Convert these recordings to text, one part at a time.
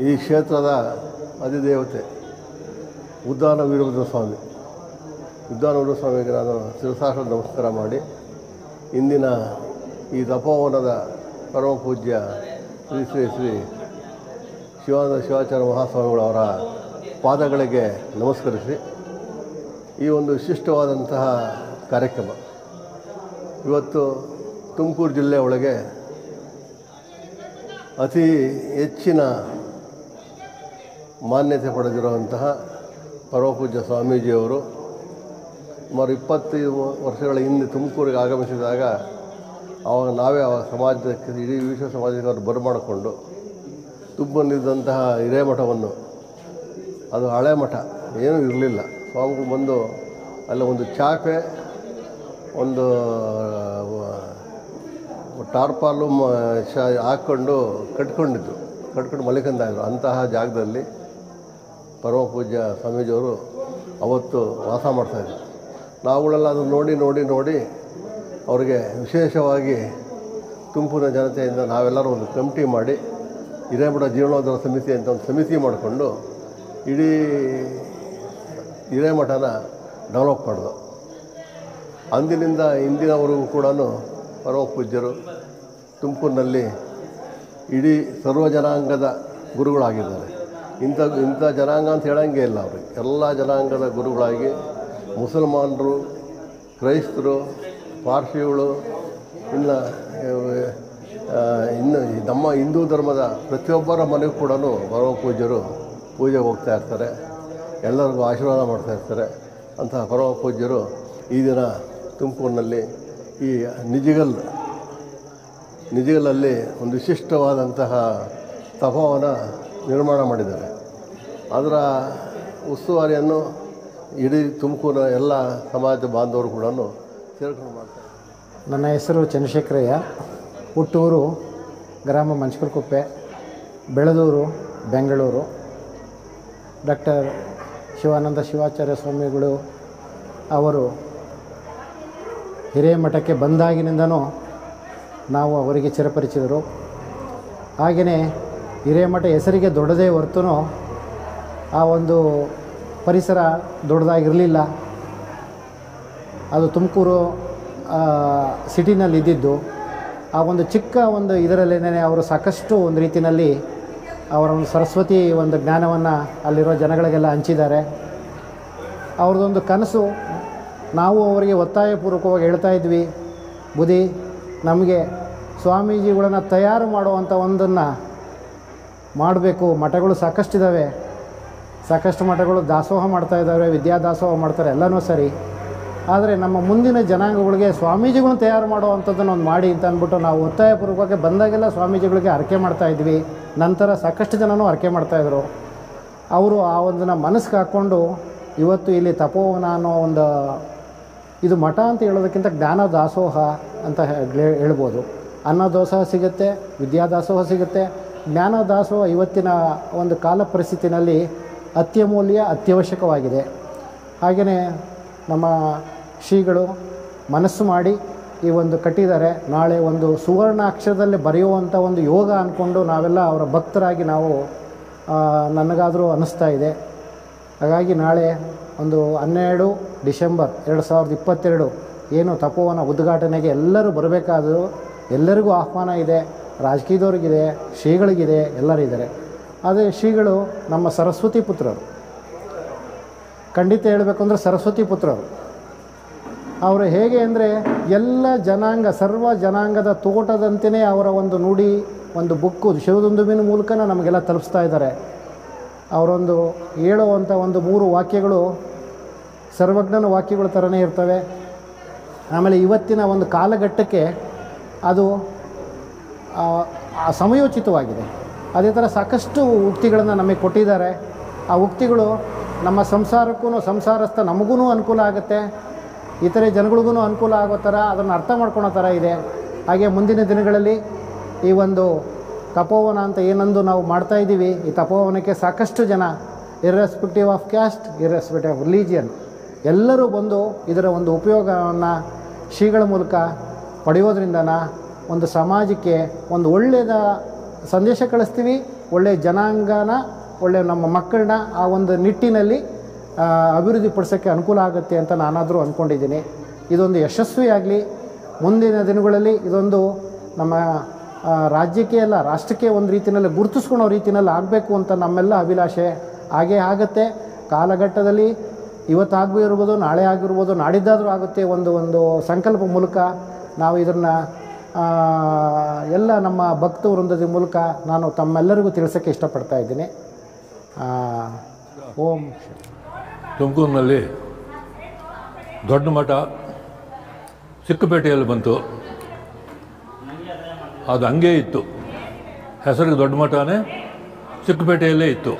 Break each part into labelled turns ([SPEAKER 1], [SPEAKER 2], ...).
[SPEAKER 1] ಈ ಕ್ಷೇತ್ರದ ಅಧಿದೇವತೆ ಉದ್ದಾನ ವೀರಭದ್ರ ಸ್ವಾಮಿ ಉದ್ದಾನ ವೀರಭದ್ರ ಸ್ವಾಮಿಗೆ ನಾನು ಶಿರಸಾಷ್ಟ್ರ ನಮಸ್ಕಾರ ಮಾಡಿ ಇಂದಿನ ಈ ತಪೋವನದ ಪರಮ ಪೂಜ್ಯ ಶ್ರೀ ಶ್ರೀ ಶ್ರೀ ಶಿವಾನಂದ ಶಿವಾಚಾರ್ಯ ಮಹಾಸ್ವಾಮಿಗಳವರ ಪಾದಗಳಿಗೆ ನಮಸ್ಕರಿಸಿ ಈ ಒಂದು ವಿಶಿಷ್ಟವಾದಂತಹ ಕಾರ್ಯಕ್ರಮ ಇವತ್ತು ತುಮಕೂರು ಜಿಲ್ಲೆ ಒಳಗೆ ಅತಿ ಹೆಚ್ಚಿನ ಮಾನ್ಯತೆ ಪಡೆದಿರುವಂತಹ ಪರಮಪೂಜ್ಯ ಸ್ವಾಮೀಜಿಯವರು ಸುಮಾರು ಇಪ್ಪತ್ತೈದು ವರ್ಷಗಳ ಹಿಂದೆ ತುಮಕೂರಿಗೆ ಆಗಮಿಸಿದಾಗ ಆವಾಗ ನಾವೇ ಆ ಸಮಾಜಕ್ಕೆ ಇಡೀ ವಿಶ್ವ ಸಮಾಜಕ್ಕೆ ಅವರು ಬರಮಾಡಿಕೊಂಡು ತುಂಬಲ್ಲಿದ್ದಂತಹ ಹಿರೇಮಠವನ್ನು ಅದು ಹಳೆ ಮಠ ಏನೂ ಇರಲಿಲ್ಲ ಸ್ವಾಮಿಗಳು ಬಂದು ಅಲ್ಲಿ ಒಂದು ಚಾಪೆ ಒಂದು ಟಾರ್ಪಾಲು ಮ ಶ ಹಾಕ್ಕೊಂಡು ಕಟ್ಕೊಂಡಿದ್ದು ಕಟ್ಕೊಂಡು ಮಲಿಕಂದಾಯಿದ್ರು ಅಂತಹ ಜಾಗದಲ್ಲಿ ಪರಮ ಪೂಜ್ಯ ಸ್ವಾಮೀಜಿಯವರು ಅವತ್ತು ವಾಸ ಮಾಡ್ತಾಯಿದ್ರು ನಾವುಗಳೆಲ್ಲ ಅದನ್ನು ನೋಡಿ ನೋಡಿ ನೋಡಿ ಅವರಿಗೆ ವಿಶೇಷವಾಗಿ ತುಮಕೂರಿನ ಜನತೆಯಿಂದ ನಾವೆಲ್ಲರೂ ಒಂದು ಕಮಿಟಿ ಮಾಡಿ ಹಿರೇಮಠ ಜೀರ್ಣೋದ್ಧಾರ ಸಮಿತಿ ಅಂತ ಒಂದು ಸಮಿತಿ ಮಾಡಿಕೊಂಡು ಇಡೀ ಹಿರೇಮಠನ ಡೆವಲಪ್ ಮಾಡಿದ್ರು ಅಂದಿನಿಂದ ಇಂದಿನವರೆಗೂ ಕೂಡ ಪರಮ ಪೂಜ್ಯರು ತುಮಕೂರಿನಲ್ಲಿ ಇಡೀ ಸರ್ವ ಜನಾಂಗದ ಗುರುಗಳಾಗಿದ್ದಾರೆ ಇಂಥ ಇಂಥ ಜನಾಂಗ ಅಂತ ಹೇಳಂಗೆ ಇಲ್ಲ ಅವ್ರಿಗೆ ಎಲ್ಲ ಜನಾಂಗದ ಗುರುಗಳಾಗಿ ಮುಸಲ್ಮಾನರು ಕ್ರೈಸ್ತರು ಪಾರ್ಸಿಗಳು ಇನ್ನು ಆ, ಇನ್ನು ಈ ನಮ್ಮ ಹಿಂದೂ ಧರ್ಮದ ಪ್ರತಿಯೊಬ್ಬರ ಮನೆಗೂ ಕೂಡ ಪರಮ ಪೂಜ್ಯರು ಪೂಜೆಗೆ ಹೋಗ್ತಾ ಇರ್ತಾರೆ ಎಲ್ಲರಿಗೂ ಆಶೀರ್ವಾದ ಮಾಡ್ತಾ ಇರ್ತಾರೆ ಅಂತಹ ಪರಮ ಪೂಜ್ಯರು ಈ ದಿನ ತುಮಕೂರಿನಲ್ಲಿ ಈ ನಿಜಿಗಲ್ ನಿಜಿಗಲಲ್ಲಿ ಒಂದು ವಿಶಿಷ್ಟವಾದಂತಹ ತಪೋವನ ನಿರ್ಮಾಣ ಮಾಡಿದ್ದಾರೆ ಅದರ ಉಸ್ತುವಾರಿಯನ್ನು ಇಡೀ ತುಮಕೂರಿನ ಎಲ್ಲ ಸಮಾಜ ಬಾಂಧವರು ಕೂಡ ಸೇರ್ಕೊಂಡು ಮಾಡ್ತಾರೆ
[SPEAKER 2] ನನ್ನ ಹೆಸರು ಚಂದ್ರಶೇಖರಯ್ಯ ಹುಟ್ಟೂರು ಗ್ರಾಮ ಮಂಚಕಲ್ಕುಪ್ಪೆ ಬೆಳದೂರು ಬೆಂಗಳೂರು ಡಾಕ್ಟರ್ ಶಿವಾನಂದ ಶಿವಾಚಾರ್ಯ ಸ್ವಾಮಿಗಳು ಅವರು ಹಿರೇಮಠಕ್ಕೆ ಬಂದಾಗಿನಿಂದನೂ ನಾವು ಅವರಿಗೆ ಚಿರಪರಿಚಿತರು ಹಾಗೆಯೇ ಹಿರೇಮಠ ಹೆಸರಿಗೆ ದೊಡ್ಡದೇ ಹೊರತು ಆ ಒಂದು ಪರಿಸರ ದೊಡ್ಡದಾಗಿರಲಿಲ್ಲ ಅದು ತುಮಕೂರು ಸಿಟಿನಲ್ಲಿ ಇದ್ದಿದ್ದು ಆ ಒಂದು ಚಿಕ್ಕ ಒಂದು ಇದರಲ್ಲೇನೆ ಅವರು ಸಾಕಷ್ಟು ಒಂದು ರೀತಿಯಲ್ಲಿ ಅವರ ಒಂದು ಸರಸ್ವತಿ ಒಂದು ಜ್ಞಾನವನ್ನು ಅಲ್ಲಿರೋ ಜನಗಳಿಗೆಲ್ಲ ಹಂಚಿದ್ದಾರೆ ಅವ್ರದ್ದೊಂದು ಕನಸು ನಾವು ಅವರಿಗೆ ಒತ್ತಾಯಪೂರ್ವಕವಾಗಿ ಹೇಳ್ತಾ ಇದ್ವಿ ಬುದಿ ನಮಗೆ ಸ್ವಾಮೀಜಿಗಳನ್ನು ತಯಾರು ಮಾಡುವಂಥ ಒಂದನ್ನು ಮಾಡಬೇಕು ಮಠಗಳು ಸಾಕಷ್ಟಿದ್ದಾವೆ ಸಾಕಷ್ಟು ಮಠಗಳು ದಾಸೋಹ ಮಾಡ್ತಾ ಇದ್ದಾವೆ ವಿದ್ಯಾ ದಾಸೋಹ ಮಾಡ್ತಾರೆ ಎಲ್ಲನೂ ಸರಿ ಆದರೆ ನಮ್ಮ ಮುಂದಿನ ಜನಾಂಗಗಳಿಗೆ ಸ್ವಾಮೀಜಿಗಳನ್ನ ತಯಾರು ಮಾಡುವಂಥದ್ದನ್ನು ಒಂದು ಮಾಡಿ ಅಂತ ಅಂದ್ಬಿಟ್ಟು ನಾವು ಒತ್ತಾಯಪೂರ್ವಕವಾಗಿ ಬಂದಾಗೆಲ್ಲ ಸ್ವಾಮೀಜಿಗಳಿಗೆ ಅರಕೆ ಮಾಡ್ತಾ ಇದ್ವಿ ನಂತರ ಸಾಕಷ್ಟು ಜನನೂ ಅರಕೆ ಮಾಡ್ತಾಯಿದ್ರು ಅವರು ಆ ಒಂದನ್ನು ಮನಸ್ಸಿಗೆ ಹಾಕ್ಕೊಂಡು ಇವತ್ತು ಇಲ್ಲಿ ತಪೋವನ ಅನ್ನೋ ಒಂದು ಇದು ಮಠ ಅಂತ ಹೇಳೋದಕ್ಕಿಂತ ಜ್ಞಾನ ದಾಸೋಹ ಅಂತ ಹೇ- ಹೇಳ್ಬೋದು ಅನ್ನ ದಾಸೋಹ ಸಿಗುತ್ತೆ ವಿದ್ಯಾ ದಾಸೋಹ ಸಿಗುತ್ತೆ ಜ್ಞಾನ ದಾಸೋಹ ಇವತ್ತಿನ ಒಂದು ಕಾಲ ಪರಿಸ್ಥಿತಿನಲ್ಲಿ ಅತ್ಯಮೂಲ್ಯ ಅತ್ಯವಶ್ಯಕವಾಗಿದೆ ಹಾಗೆಯೇ ನಮ್ಮ ಶ್ರೀಗಳು ಮನಸ್ಸು ಮಾಡಿ ಈ ಒಂದು ಕಟ್ಟಿದ್ದಾರೆ ನಾಳೆ ಒಂದು ಸುವರ್ಣ ಅಕ್ಷರದಲ್ಲಿ ಬರೆಯುವಂಥ ಒಂದು ಯೋಗ ಅಂದ್ಕೊಂಡು ನಾವೆಲ್ಲ ಅವರ ಭಕ್ತರಾಗಿ ನಾವು ಆ, ನನಗಾದರೂ ಅನ್ನಿಸ್ತಾ ಇದೆ ಹಾಗಾಗಿ ನಾಳೆ ಒಂದು ಹನ್ನೆರಡು ಡಿಸೆಂಬರ್ ಎರಡು ಸಾವಿರದ ಇಪ್ಪತ್ತೆರಡು ಏನು ತಪೋವನ ಉದ್ಘಾಟನೆಗೆ ಎಲ್ಲರೂ ಬರಬೇಕಾದರೂ ಎಲ್ಲರಿಗೂ ಆಹ್ವಾನ ಇದೆ ರಾಜಕೀಯದವ್ರಿಗಿದೆ ಶ್ರೀಗಳಿಗಿದೆ ಎಲ್ಲರಿದ್ದಾರೆ ಆದರೆ ಶ್ರೀಗಳು ನಮ್ಮ ಸರಸ್ವತಿ ಪುತ್ರರು ಖಂಡಿತ ಹೇಳಬೇಕು ಅಂದರೆ ಸರಸ್ವತಿ ಪುತ್ರರು ಅವರು ಹೇಗೆ ಅಂದರೆ ಎಲ್ಲ ಜನಾಂಗ ಸರ್ವ ಜನಾಂಗದ ತೋಟದಂತೆಯೇ ಅವರ ಒಂದು ನುಡಿ ಒಂದು ಬುಕ್ಕು ಶಿವದುಂದುಬಿನ ಮೂಲಕನ ನಮಗೆಲ್ಲ ತಲುಪಿಸ್ತಾ ಇದ್ದಾರೆ ಅವರೊಂದು ಹೇಳುವಂಥ ಒಂದು ಮೂರು ವಾಕ್ಯಗಳು ಸರ್ವಜ್ಞನ ವಾಕ್ಯಗಳ ಥರನೇ ಇರ್ತವೆ ಆಮೇಲೆ ಇವತ್ತಿನ ಒಂದು ಕಾಲಘಟ್ಟಕ್ಕೆ ಅದು ಆ, ಆ ಸಮಯೋಚಿತವಾಗಿದೆ ಅದೇ ಥರ ಸಾಕಷ್ಟು ಉಕ್ತಿಗಳನ್ನು ನಮಗೆ ಕೊಟ್ಟಿದ್ದಾರೆ ಆ ಉಕ್ತಿಗಳು ನಮ್ಮ ಸಂಸಾರಕ್ಕೂ ಸಂಸಾರಸ್ಥ ನಮಗೂ ಅನುಕೂಲ ಆಗುತ್ತೆ ಇತರೆ ಜನಗಳಿಗೂ ಅನುಕೂಲ ಆಗೋ ಥರ ಅದನ್ನು ಅರ್ಥ ಮಾಡ್ಕೊಳೋ ಥರ ಇದೆ ಹಾಗೆ ಮುಂದಿನ ದಿನಗಳಲ್ಲಿ ಈ ಒಂದು ತಪೋವನ ಅಂತ ಏನಂದು ನಾವು ಮಾಡ್ತಾ ಇದ್ದೀವಿ ಈ ತಪೋವನಕ್ಕೆ ಸಾಕಷ್ಟು ಜನ irrespective of caste irrespective of religion ಎಲ್ಲರೂ ಬಂದು ಇದರ ಒಂದು ಉಪಯೋಗವನ್ನು ಶ್ರೀಗಳ ಮೂಲಕ ಪಡೆಯೋದ್ರಿಂದನ ಒಂದು ಸಮಾಜಕ್ಕೆ ಒಂದು ಒಳ್ಳೆಯದ ಸಂದೇಶ ಕಳಿಸ್ತೀವಿ ಒಳ್ಳೆಯ ಜನಾಂಗನ ಒಳ್ಳೆಯ ನಮ್ಮ ಮಕ್ಕಳನ್ನ ಆ ಒಂದು ನಿಟ್ಟಿನಲ್ಲಿ ಆ, ಅಭಿವೃದ್ಧಿಪಡಿಸೋಕ್ಕೆ ಅನುಕೂಲ ಆಗುತ್ತೆ ಅಂತ ನಾನಾದರೂ ಅಂದ್ಕೊಂಡಿದ್ದೀನಿ ಇದೊಂದು ಯಶಸ್ವಿಯಾಗಲಿ ಮುಂದಿನ ದಿನಗಳಲ್ಲಿ ಇದೊಂದು ನಮ್ಮ ಆ, ರಾಜ್ಯಕ್ಕೆ ಅಲ್ಲ ರಾಷ್ಟ್ರಕ್ಕೆ ಒಂದು ರೀತಿಯಲ್ಲಿ ಗುರುತಿಸ್ಕೊಳೋ ರೀತಿಯಲ್ಲಿ ಆಗಬೇಕು ಅಂತ ನಮ್ಮೆಲ್ಲ ಅಭಿಲಾಷೆ ಹಾಗೇ ಆಗುತ್ತೆ ಕಾಲಘಟ್ಟದಲ್ಲಿ ಇವತ್ತು ಆಗಿರ್ಬೋದು ನಾಳೆ ಆಗಿರ್ಬೋದು ನಾಡಿದ್ದಾದರೂ ಆಗುತ್ತೆ ಒಂದು ಒಂದು ಸಂಕಲ್ಪ ಮೂಲಕ ನಾವು ಇದನ್ನು ಎಲ್ಲ ನಮ್ಮ ಭಕ್ತ ವೃಂದದ ಮೂಲಕ ನಾನು ತಮ್ಮೆಲ್ಲರಿಗೂ ತಿಳಿಸೋಕ್ಕೆ ಇಷ್ಟಪಡ್ತಾ ಇದ್ದೀನಿ ಆ, ಓಂ
[SPEAKER 3] ತುಮಕೂರಿನಲ್ಲಿ ದೊಡ್ಡ ಮಠ ಚಿಕ್ಕಪೇಟೆಯಲ್ಲಿ ಬಂತು ಅದು ಹಂಗೇ ಇತ್ತು ಹೆಸರಿಗೆ ದೊಡ್ಡ ಮಠನೇ ಚಿಕ್ಕಪೇಟೆಯಲ್ಲೇ ಇತ್ತು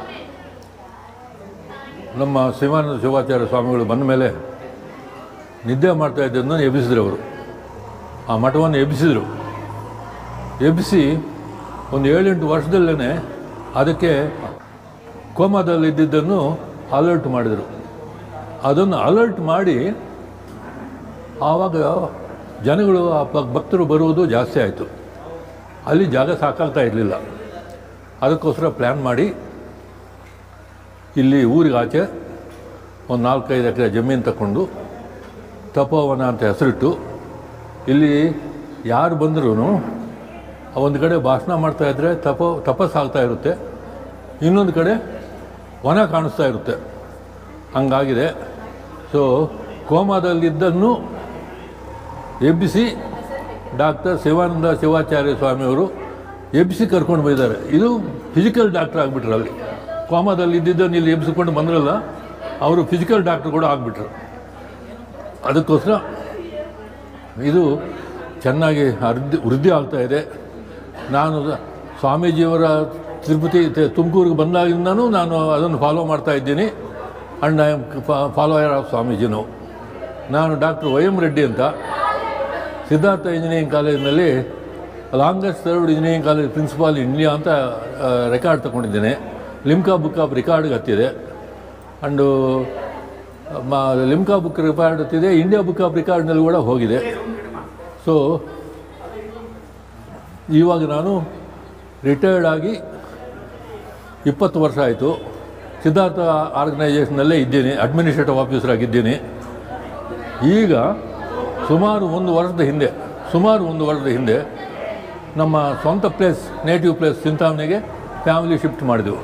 [SPEAKER 3] ನಮ್ಮ ಶಿವಾನಂದ ಶಿವಾಚಾರ್ಯ ಸ್ವಾಮಿಗಳು ಬಂದ ಮೇಲೆ ನಿದ್ದೆ ಮಾಡ್ತಾ ಇದ್ದದನ್ನು ಎಬ್ಬಿಸಿದ್ರು ಅವರು ಆ ಮಠವನ್ನು ಎಬ್ಬಿಸಿದರು ಎಬ್ಬಿಸಿ ಒಂದು ಏಳೆಂಟು ವರ್ಷದಲ್ಲೇ ಅದಕ್ಕೆ ಕೋಮಾದಲ್ಲಿದ್ದದ್ದನ್ನು ಅಲರ್ಟ್ ಮಾಡಿದರು ಅದನ್ನು ಅಲರ್ಟ್ ಮಾಡಿ ಆವಾಗ ಜನಗಳು ಆ ಪ- ಭಕ್ತರು ಬರುವುದು ಜಾಸ್ತಿ ಆಯಿತು ಅಲ್ಲಿ ಜಾಗ ಸಾಕಾಗ್ತಾ ಇರಲಿಲ್ಲ ಅದಕ್ಕೋಸ್ಕರ ಪ್ಲ್ಯಾನ್ ಮಾಡಿ ಇಲ್ಲಿ ಊರಿಗೆ ಆಚೆ ಒಂದು ನಾಲ್ಕೈದು ಎಕರೆ ಜಮೀನು ತಗೊಂಡು ತಪೋವನ ಅಂತ ಹೆಸರಿಟ್ಟು ಇಲ್ಲಿ ಯಾರು ಬಂದರೂ ಒಂದು ಕಡೆ ಭಾಷಣ ಮಾಡ್ತಾ ಇದ್ದರೆ ತಪೋ ತಪಸ್ಸಾಗ್ತಾ ಇರುತ್ತೆ ಇನ್ನೊಂದು ಕಡೆ ವನ ಕಾಣಿಸ್ತಾ ಇರುತ್ತೆ ಹಂಗಾಗಿದೆ ಸೊ ಕೋಮಾದಲ್ಲಿದ್ದನ್ನು ಎಬ್ಬಿಸಿ ಡಾಕ್ಟರ್ ಶಿವಾನಂದ ಶಿವಾಚಾರ್ಯ ಸ್ವಾಮಿಯವರು ಎಬ್ಬಿಸಿ ಕರ್ಕೊಂಡು ಬಂದಿದ್ದಾರೆ ಇದು ಫಿಸಿಕಲ್ ಡಾಕ್ಟರ್ ಆಗಿಬಿಟ್ರು ಅಲ್ಲಿ ಕೋಮಾದಲ್ಲಿ ಇದ್ದಿದ್ದನ್ನು ಇಲ್ಲಿ ಎಬ್ಬಿಸಿಕೊಂಡು ಬಂದ್ರಲ್ಲ ಅವರು ಫಿಸಿಕಲ್ ಡಾಕ್ಟರ್ ಕೂಡ ಆಗಿಬಿಟ್ರು ಅದಕ್ಕೋಸ್ಕರ ಇದು ಚೆನ್ನಾಗಿ ಅರ್ಧಿ ವೃದ್ಧಿ ಆಗ್ತಾ ಇದೆ ನಾನು ಸ್ವಾಮೀಜಿಯವರ ತಿರುಪತಿ ತೆ- ತುಮಕೂರಿಗೆ ಬಂದಾಗಿಂದನೂ ನಾನು ಅದನ್ನು ಫಾಲೋ ಮಾಡ್ತಾ ಇದ್ದೀನಿ and I am follower of ಸ್ವಾಮೀಜಿನು ನಾನು ಡಾಕ್ಟರ್ ವೈ ಎಂ ರೆಡ್ಡಿ ಅಂತ ಸಿದ್ಧಾರ್ಥ ಇಂಜಿನಿಯರಿಂಗ್ ಕಾಲೇಜಿನಲ್ಲಿ longest served engineering college principal India ಅಂತ ರೆಕಾರ್ಡ್ ತಗೊಂಡಿದ್ದೇನೆ ಲಿಮ್ಕಾ ಬುಕ್ ಆಫ್ ರೆಕಾರ್ಡ್ಗೆ ಹತ್ತಿದೆ ಆ್ಯಂಡು ಮ ಲಿಮ್ಕಾ ಬುಕ್ ರೆಕಾರ್ಡ್ ಹತ್ತಿದೆ ಇಂಡಿಯಾ ಬುಕ್ ಆಫ್ ರೆಕಾರ್ಡ್ನಲ್ಲಿ ಕೂಡ ಹೋಗಿದೆ ಸೊ ಇವಾಗ ನಾನು ರಿಟೈರ್ಡ್ ಆಗಿ ಇಪ್ಪತ್ತು ವರ್ಷ ಆಯಿತು ಸಿದ್ಧಾರ್ಥ ಆರ್ಗನೈಜೇಷನ್ನಲ್ಲೇ ಇದ್ದೀನಿ ಅಡ್ಮಿನಿಸ್ಟ್ರೇಟಿವ್ ಆಫೀಸರ್ ಆಗಿದ್ದೀನಿ ಈಗ ಸುಮಾರು ಒಂದು ವರ್ಷದ ಹಿಂದೆ ಸುಮಾರು ಒಂದು ವರ್ಷದ ಹಿಂದೆ ನಮ್ಮ ಸ್ವಂತ ಪ್ಲೇಸ್ ನೇಟಿವ್ ಪ್ಲೇಸ್ ಚಿಂತಾಮಣಿಗೆ ಫ್ಯಾಮಿಲಿ ಶಿಫ್ಟ್ ಮಾಡಿದೆವು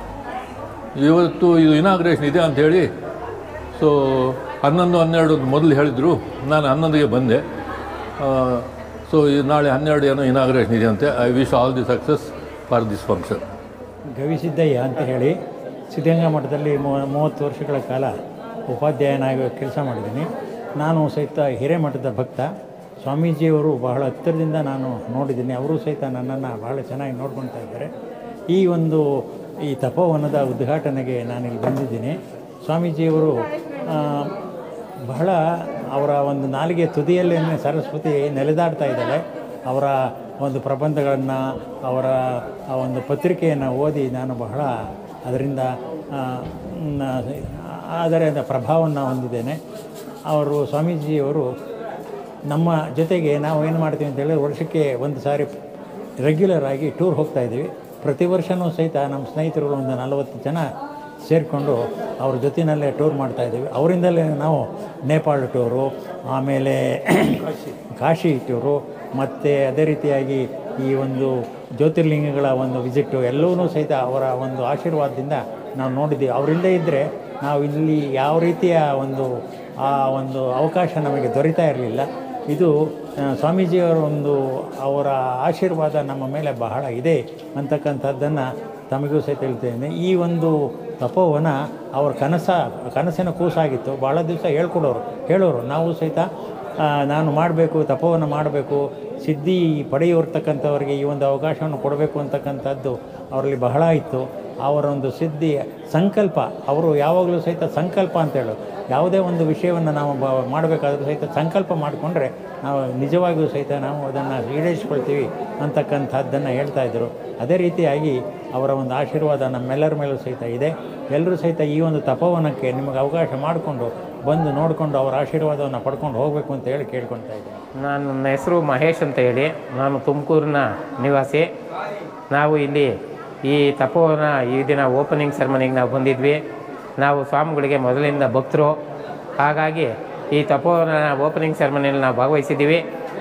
[SPEAKER 3] ಇವತ್ತು ಇದು ಇನಾಗ್ರೇಷನ್ ಇದೆ ಅಂಥೇಳಿ ಸೊ ಹನ್ನೊಂದು ಹನ್ನೆರಡು ಮೊದಲು ಹೇಳಿದರು ನಾನು ಹನ್ನೊಂದಿಗೆ ಬಂದೆ ಸೊ ನಾಳೆ ಹನ್ನೆರಡು ಏನೋ ಇನಾಗ್ರೇಷನ್ ಇದೆ ಅಂತೆ I wish all the success for this function
[SPEAKER 4] Gavisiddayya ಅಂತ ಹೇಳಿ ಸಿದ್ಧಗಂಗಾ ಮಠದಲ್ಲಿ ಮೂ- ಮೂವತ್ತು ವರ್ಷಗಳ ಕಾಲ ಉಪಾಧ್ಯಾಯನಾಗಿ ಕೆಲಸ ಮಾಡಿದ್ದೀನಿ ನಾನು ಸಹಿತ ಹಿರೇಮಠದ ಭಕ್ತ ಸ್ವಾಮೀಜಿಯವರು ಬಹಳ ಹತ್ತಿರದಿಂದ ನಾನು ನೋಡಿದ್ದೀನಿ ಅವರು ಸಹಿತ ನನ್ನನ್ನು ಬಹಳ ಚೆನ್ನಾಗಿ ನೋಡ್ಕೊಳ್ತಾ ಇದ್ದಾರೆ ಈ ಒಂದು ಈ ತಪೋವನದ ಉದ್ಘಾಟನೆಗೆ ನಾನಿಲ್ಲಿ ಬಂದಿದ್ದೀನಿ ಸ್ವಾಮೀಜಿಯವರು ಆ, ಬಹಳ ಅವರ ಒಂದು ನಾಲಿಗೆ ತುದಿಯಲ್ಲೇ ಸರಸ್ವತಿ ನೆಲೆದಾಡ್ತಾ ಇದ್ದಾಳೆ ಅವರ ಒಂದು ಪ್ರಬಂಧಗಳನ್ನು ಅವರ ಆ ಒಂದು ಪತ್ರಿಕೆಯನ್ನು ಓದಿ ನಾನು ಬಹಳ ಅದರಿಂದ ಆ, ನ- ಅದರ ಪ್ರಭಾವವನ್ನು ಹೊಂದಿದ್ದೇನೆ ಅವರು ಸ್ವಾಮೀಜಿಯವರು ನಮ್ಮ ಜೊತೆಗೆ ನಾವು ಏನು ಮಾಡ್ತೀವಿ ಅಂತ ಹೇಳಿದ್ರೆ ವರ್ಷಕ್ಕೆ ಒಂದು ಸಾರಿ ರೆಗ್ಯುಲರ್ ಆಗಿ ಟೂರ್ ಹೋಗ್ತಾ ಇದ್ದೀವಿ ಪ್ರತಿ ವರ್ಷವೂ ಸಹಿತ ನಮ್ಮ ಸ್ನೇಹಿತರುಗಳು ಒಂದು ನಲವತ್ತು ಜನ ಸೇರಿಕೊಂಡು ಅವ್ರ ಜೊತೆಯಲ್ಲೇ ಟೂರ್ ಮಾಡ್ತಾ ಇದ್ದೀವಿ ಅವರಿಂದಲೇ ನಾವು ನೇಪಾಳ ಟೂರು ಆಮೇಲೆ ಕಾಶಿ ಟೂರು ಮತ್ತು ಅದೇ ರೀತಿಯಾಗಿ ಈ ಒಂದು ಜ್ಯೋತಿರ್ಲಿಂಗಗಳ ಒಂದು ವಿಸಿಟ್ಟು ಎಲ್ಲವೂ ಸಹಿತ ಅವರ ಒಂದು ಆಶೀರ್ವಾದದಿಂದ ನಾವು ನೋಡಿದ್ದೀವಿ ಅವರಿಂದ ಇದ್ದರೆ ನಾವು ಇಲ್ಲಿ ಯಾವ ರೀತಿಯ ಒಂದು ಆ ಒಂದು ಅವಕಾಶ ನಮಗೆ ದೊರೀತಾ ಇರಲಿಲ್ಲ ಇದು ಆ, ಸ್ವಾಮೀಜಿಯವರ ಒಂದು ಅವರ ಆಶೀರ್ವಾದ ನಮ್ಮ ಮೇಲೆ ಬಹಳ ಇದೆ ಅಂತಕ್ಕಂಥದ್ದನ್ನು ತಮಗೂ ಸಹಿತ ಹೇಳ್ತೇನೆ ಈ ಒಂದು ತಪೋವನ ಅವ್ರ ಕನಸ ಕನಸಿನ ಕೂಸಾಗಿತ್ತು ಭಾಳ ದಿವಸ ಹೇಳ್ಕೊಡೋರು ಹೇಳೋರು ನಾವು ಸಹಿತ ಆ, ನಾನು ಮಾಡಬೇಕು ತಪೋವನ ಮಾಡಬೇಕು ಸಿದ್ಧಿ ಪಡೆಯೋರ್ತಕ್ಕಂಥವ್ರಿಗೆ ಈ ಒಂದು ಅವಕಾಶವನ್ನು ಕೊಡಬೇಕು ಅಂತಕ್ಕಂಥದ್ದು ಅವರಲ್ಲಿ ಬಹಳ ಇತ್ತು ಅವರ ಒಂದು ಸಿದ್ಧಿ ಸಂಕಲ್ಪ ಅವರು ಯಾವಾಗಲೂ ಸಹಿತ ಸಂಕಲ್ಪ ಅಂತ ಹೇಳೋದು ಯಾವುದೇ ಒಂದು ವಿಷಯವನ್ನು ನಾವು ಬ ಮಾಡಬೇಕಾದ್ರೂ ಸಹಿತ ಸಂಕಲ್ಪ ಮಾಡಿಕೊಂಡ್ರೆ ನಾವು ನಿಜವಾಗಿಯೂ ಸಹಿತ ನಾವು ಅದನ್ನು ಈಡೇರಿಸ್ಕೊಳ್ತೀವಿ ಅಂತಕ್ಕಂಥದ್ದನ್ನು ಹೇಳ್ತಾ ಇದ್ದರು ಅದೇ ರೀತಿಯಾಗಿ ಅವರ ಒಂದು ಆಶೀರ್ವಾದ ನಮ್ಮೆಲ್ಲರ ಮೇಲೂ ಸಹಿತ ಇದೆ ಎಲ್ಲರೂ ಸಹಿತ ಈ ಒಂದು ತಪೋವನಕ್ಕೆ ನಿಮಗೆ ಅವಕಾಶ ಮಾಡಿಕೊಂಡು ಬಂದು ನೋಡಿಕೊಂಡು ಅವರ ಆಶೀರ್ವಾದವನ್ನು ಪಡ್ಕೊಂಡು ಹೋಗಬೇಕು ಅಂತ ಹೇಳಿ ಕೇಳ್ಕೊಳ್ತಾ ಇದ್ದೀನಿ
[SPEAKER 5] ನಾನು ನನ್ನ ಹೆಸರು ಮಹೇಶ್ ಅಂತ ಹೇಳಿ ನಾನು ತುಮಕೂರಿನ ನಿವಾಸಿ ನಾವು ಇಲ್ಲಿ ಈ ತಪೋವನ ಈ ದಿನ ಓಪನಿಂಗ್ ಸೆರೆಮನಿಗೆ ನಾವು ಬಂದಿದ್ವಿ ನಾವು ಸ್ವಾಮಿಗಳಿಗೆ ಮೊದಲಿಂದ ಭಕ್ತರು ಹಾಗಾಗಿ ಈ ತಪೋವನ ಓಪನಿಂಗ್ ಸೆರೆಮನಿಯಲ್ಲಿ ನಾವು ಭಾಗವಹಿಸಿದ್ದೀವಿ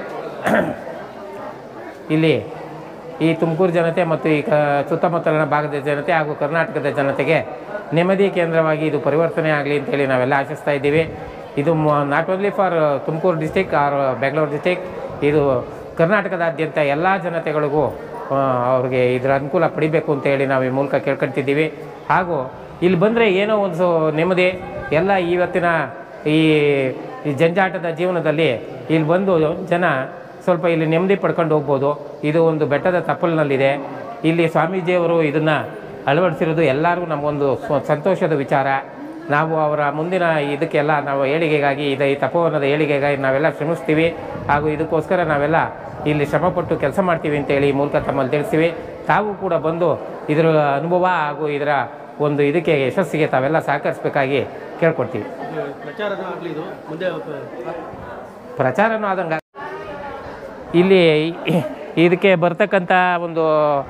[SPEAKER 5] ಇಲ್ಲಿ ಈ ತುಮಕೂರು ಜನತೆ ಮತ್ತು ಈ ಕ ಸುತ್ತಮುತ್ತಲಿನ ಭಾಗದ ಜನತೆ ಹಾಗೂ ಕರ್ನಾಟಕದ ಜನತೆಗೆ ನೆಮ್ಮದಿ ಕೇಂದ್ರವಾಗಿ ಇದು ಪರಿವರ್ತನೆ ಆಗಲಿ ಅಂತೇಳಿ ನಾವೆಲ್ಲ ಆಶಿಸ್ತಾ ಇದ್ದೀವಿ ಇದು not only for Tumakuru district or Bengaluru district ಇದು ಕರ್ನಾಟಕದಾದ್ಯಂತ ಎಲ್ಲ ಜನತೆಗಳಿಗೂ ಆ, ಅವ್ರಿಗೆ ಇದರ ಅನುಕೂಲ ಪಡಿಬೇಕು ಅಂತೇಳಿ ನಾವು ಈ ಮೂಲಕ ಕೇಳ್ಕೊಳ್ತಿದ್ದೀವಿ ಹಾಗೂ ಇಲ್ಲಿ ಬಂದರೆ ಏನೋ ಒಂದು ಸೊ- ನೆಮ್ಮದಿ ಎಲ್ಲ ಇವತ್ತಿನ ಈ ಈ ಜಂಜಾಟದ ಜೀವನದಲ್ಲಿ ಇಲ್ಲಿ ಬಂದು ಜನ ಸ್ವಲ್ಪ ಇಲ್ಲಿ ನೆಮ್ಮದಿ ಪಡ್ಕೊಂಡು ಹೋಗ್ಬೋದು ಇದು ಒಂದು ಬೆಟ್ಟದ ತಪ್ಪಲಿನಲ್ಲಿದೆ ಇಲ್ಲಿ ಸ್ವಾಮೀಜಿಯವರು ಇದನ್ನು ಅಳವಡಿಸಿರೋದು ಎಲ್ಲರಿಗೂ ನಮಗೊಂದು ಸ್ವ- ಸಂತೋಷದ ವಿಚಾರ ನಾವು ಅವರ ಮುಂದಿನ ಇದಕ್ಕೆಲ್ಲ ನಾವು ಏಳಿಗೆಗಾಗಿ ಇದು ಈ ತಪೋವನದ ಏಳಿಗೆಗಾಗಿ ನಾವೆಲ್ಲ ಶ್ರಮಿಸ್ತೀವಿ ಹಾಗೂ ಇದಕ್ಕೋಸ್ಕರ ನಾವೆಲ್ಲ ಇಲ್ಲಿ ಶ್ರಮಪಟ್ಟು ಕೆಲಸ ಮಾಡ್ತೀವಿ ಅಂತೇಳಿ ಈ ಮೂಲಕ ತಮ್ಮಲ್ಲಿ ತಿಳಿಸ್ತೀವಿ ತಾವು ಕೂಡ ಬಂದು ಇದರ ಅನುಭವ ಹಾಗೂ ಇದರ ಒಂದು ಇದಕ್ಕೆ ಯಶಸ್ಸಿಗೆ ತಾವೆಲ್ಲ ಸಹಕರಿಸಬೇಕಾಗಿ ಕೇಳ್ಕೊಡ್ತೀವಿ ಪ್ರಚಾರನೂ ಆದಂಗೆ ಇಲ್ಲಿ ಇದಕ್ಕೆ ಬರ್ತಕ್ಕಂಥ ಒಂದು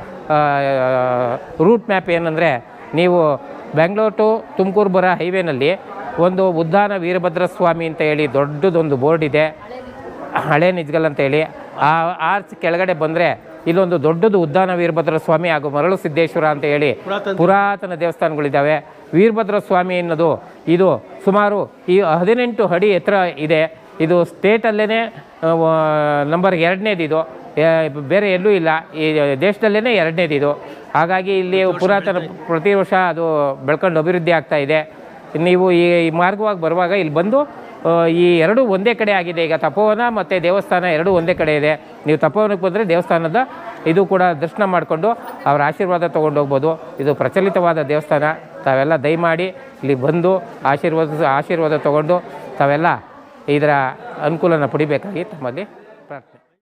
[SPEAKER 5] ರೂಟ್ ಮ್ಯಾಪ್ ಏನಂದರೆ ನೀವು ಬೆಂಗಳೂರು ಟು ತುಮಕೂರು ಬರೋ ಹೈವೇನಲ್ಲಿ ಒಂದು ಉದ್ದಾನ ವೀರಭದ್ರ ಸ್ವಾಮಿ ಅಂತ ಹೇಳಿ ದೊಡ್ಡದೊಂದು ಬೋರ್ಡ್ ಇದೆ ಹಳೆ ನಿಜ್ಗಲ್ ಅಂತ ಹೇಳಿ ಆ ಆರ್ಚ್ ಕೆಳಗಡೆ ಬಂದರೆ ಇಲ್ಲೊಂದು ದೊಡ್ಡದು ಉದ್ದಾನ ವೀರಭದ್ರ ಸ್ವಾಮಿ ಹಾಗೂ ಮರಳು ಸಿದ್ದೇಶ್ವರ ಅಂತ ಹೇಳಿ ಪುರಾತನ ದೇವಸ್ಥಾನಗಳಿದ್ದಾವೆ ವೀರಭದ್ರ ಸ್ವಾಮಿ ಅನ್ನೋದು ಇದು ಸುಮಾರು ಈ ಹದಿನೆಂಟು ಅಡಿ ಎತ್ತರ ಇದೆ ಇದು ಸ್ಟೇಟಲ್ಲೇ ನಂಬರ್ ಎರಡನೇದು ಇದು ಆ, ಬೇರೆ ಎಲ್ಲೂ ಇಲ್ಲ ಈ ದೇಶದಲ್ಲೇ ಎರಡನೇದು ಇದು ಹಾಗಾಗಿ ಇಲ್ಲಿ ಪುರಾತನ ಪ್ರತಿ ವರ್ಷ ಅದು ಬೆಳ್ಕೊಂಡು ಅಭಿವೃದ್ಧಿ ಆಗ್ತಾ ಇದೆ ನೀವು ಈ ಈ ಮಾರ್ಗವಾಗಿ ಬರುವಾಗ ಇಲ್ಲಿ ಬಂದು ಆ, ಈ ಎರಡು ಒಂದೇ ಕಡೆ ಆಗಿದೆ ಈಗ ತಪೋವನ ಮತ್ತು ದೇವಸ್ಥಾನ ಎರಡೂ ಒಂದೇ ಕಡೆ ಇದೆ ನೀವು ತಪೋವನಕ್ಕೆ ಬಂದರೆ ದೇವಸ್ಥಾನದ ಇದು ಕೂಡ ದರ್ಶನ ಮಾಡಿಕೊಂಡು ಅವರ ಆಶೀರ್ವಾದ ತೊಗೊಂಡು ಹೋಗ್ಬೋದು ಇದು ಪ್ರಚಲಿತವಾದ ದೇವಸ್ಥಾನ ತಾವೆಲ್ಲ ದಯಮಾಡಿ ಇಲ್ಲಿ ಬಂದು ಆಶೀರ್ವಾದ ಆಶೀರ್ವಾದ ತೊಗೊಂಡು ತಾವೆಲ್ಲ ಇದರ ಅನುಕೂಲನ ಪಡಿಬೇಕಾಗಿ ತಮ್ಮಲ್ಲಿ ಪ್ರಾರ್ಥನೆ